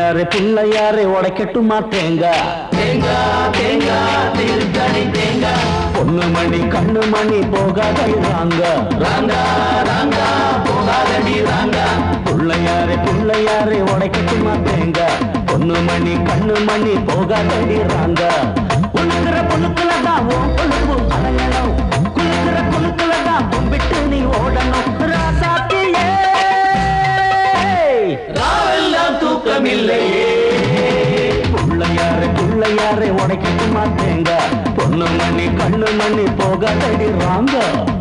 பிள்ளையாரே பிள்ளையாரே உடைக்கட்டுமா தேங்காய் தேங்காய் தேங்காய் திருத்தணி தேங்காய் பொண்ணு மணி கண்ணு மணி போகாதடி ராங்க ராங்கா ராங்கா போகாதடி ராங்கா பிள்ளையாரே பிள்ளையாரே உடைக்கட்டுமா தேங்காய் பொண்ணு மணி கண்ணு மணி போகாதடி ராங்க உனக்குற பொண்ணுக்குல தான் உன் கொழுப்பு அடங்கணும் குலுக்குற குலுக்குல தான் கும்பிட்டு நீ ஓடணும் ராசாத்தியே ராவெல்லாம் தூக்கமில்லையே பிள்ளையாரே பிள்ளையாரே உடைக்கட்டுமா தேங்காய் பொண்ணு மணி கண்ணு மணி போகாதடி ராங்க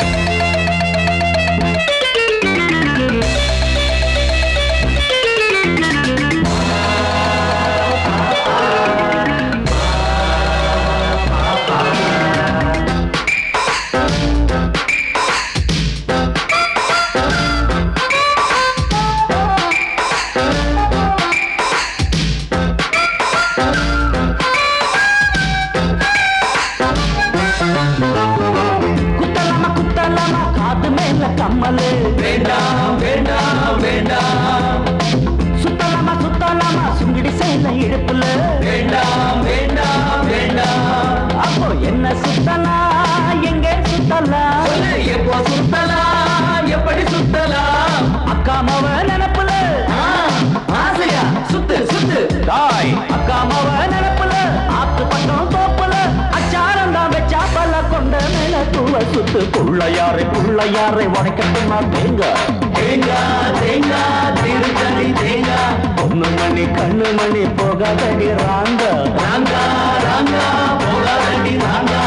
குத்தலாமா குத்தலாமா காது மேல கம்மலு வேண்டாம் வேண்டாம் வேண்டாம் சுத்தலாமா சுத்தலாமா சுங்கிடி சேல இடுப்புல வேண்டாம் வேண்டாம் வேண்டாம் அப்போ என்ன சுத்தலாம் எங்க சுத்தலாம் சொல்லு எப்போ சுத்தலாம் எப்படி சுத்தலாம் அக்கா மவ நினப்புல ஆ, ஆசையா சுத்து சுத்து தாய் அக்கா மவ நினப்புல ஆத்து பட்டம் தோப்புல அச்சாரம் தான் வச்சா பல கொண்ட மேல தூவ சுத்து புள்ளையாரை புள்ளையாரை உடைக்கட்டுமா தேங்காய் தேங்காய் தேங்காய் திருத்தணி தேங்காய் பொண்ணு மணி கண்ணு மணி போகாதடி ராங்க ராங்கா ராங்கா போகாதடி ராங்கா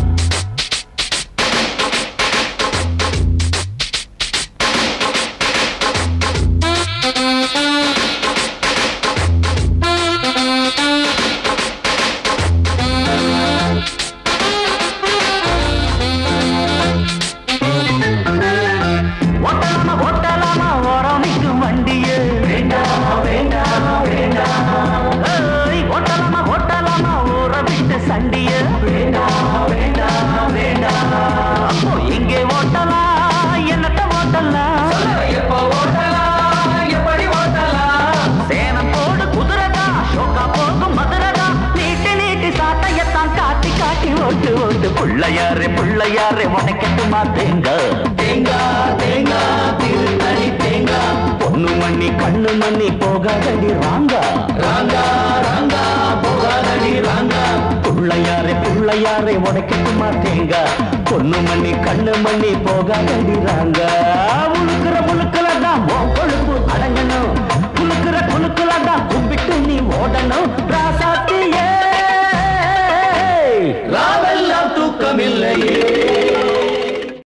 ஓட்டலாமா ஓட்டலாமா ஓரமிக்கும் வண்டியே வேண்டாம் வேண்டாம் வேண்டாம் ஏய், ஓட்டலாமா ஓட்டலாமா ஊற விட்டு சண்டியே வேண்டாம் வேண்டாம் வேண்டாம் அப்போ எங்கே ஓட்டலாம் என்னட்ட ஓட்டலாம் சொல்லு எப்போ ஓட்டலாம் எப்படி ஓட்டலாம் சேனம் போடு குதிரதா ஷோக்கா போகும் மதுரதா நீட்டி நீட்டி சாட்டையத்தான் காட்டி காட்டி ஓட்டு ஓட்டு பிள்ளையாரே பிள்ளையாரே உடைக்கட்டுமா தேங்க தேங்காய் தேங்காய் திருத்தணி தேங்காய் பொண்ணு மண்ணி கண்ணு மண்ணி போகாதடி ராங்க ராங்கா ராங்கா போகாதடி ராங்கா பிள்ளையாரே பிள்ளையாரே உடைக்கட்டுமா தேங்க பொண்ணு மண்ணி கண்ணு மண்ணி போகாதடி ராங்க உழுக்கிற முழுக்கல